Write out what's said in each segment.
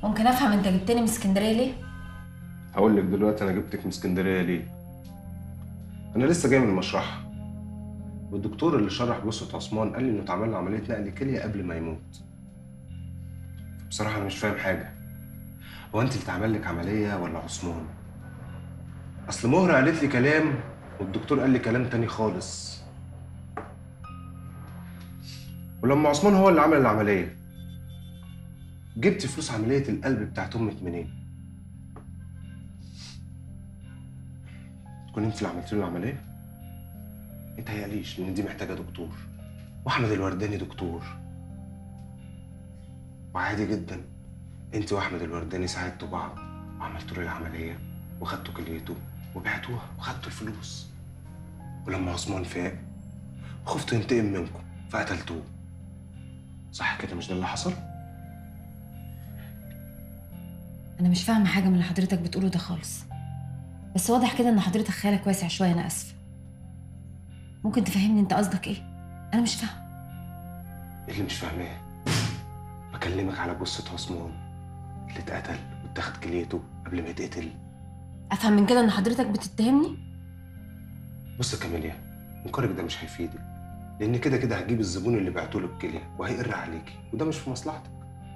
ممكن افهم انت جبتني من اسكندريه ليه هقول لك دلوقتي انا جبتك من اسكندريه ليه انا لسه جاي من المشرحه والدكتور اللي شرح جثه عثمان قال لي انه اتعمل له عمليه نقل كليه قبل ما يموت بصراحه انا مش فاهم حاجه هو انت اللي اتعمل لك عمليه ولا عثمان اصل مهره قالت لي كلام والدكتور قال لي كلام تاني خالص ولما عثمان هو اللي عمل العمليه جبت فلوس عمليه القلب بتاعت امك منين تكون انت اللي عملت له العمليه متهيأليش لان دي محتاجه دكتور واحمد الورداني دكتور وعادي جدا انت واحمد الورداني ساعدتوا بعض وعملتوا له العمليه وخدتوا كليته وبعتوها وخدتوا الفلوس ولما عثمان فاق خفتوا ينتقم منكم فقتلتوه صح كده مش ده اللي حصل؟ انا مش فاهمه حاجه من اللي حضرتك بتقوله ده خالص بس واضح كده ان حضرتك خيالك واسع شويه انا اسفه ممكن تفهمني انت قصدك ايه انا مش فاهمه ايه اللي مش فاهماه؟ بكلمك على جثة عثمان اللي اتقتل واتاخد كليته قبل ما يتقتل افهم من كده ان حضرتك بتتهمني بص يا كاميليا انكارك ده مش هيفيدك لان كده كده هجيب الزبون اللي بعته له الكليه وهيقر عليكي وده مش في مصلحتك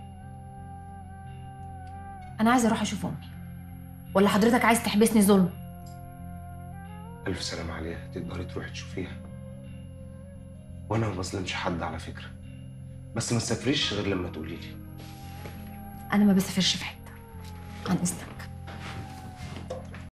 انا عايزه اروح اشوف امي ولا حضرتك عايز تحبسني ظلم الف سلام عليها تقدري تروحي تشوفيها وانا ما بظلمش حد على فكره بس ما تسافريش غير لما تقولي لي انا ما بسافرش في حته عن اذنك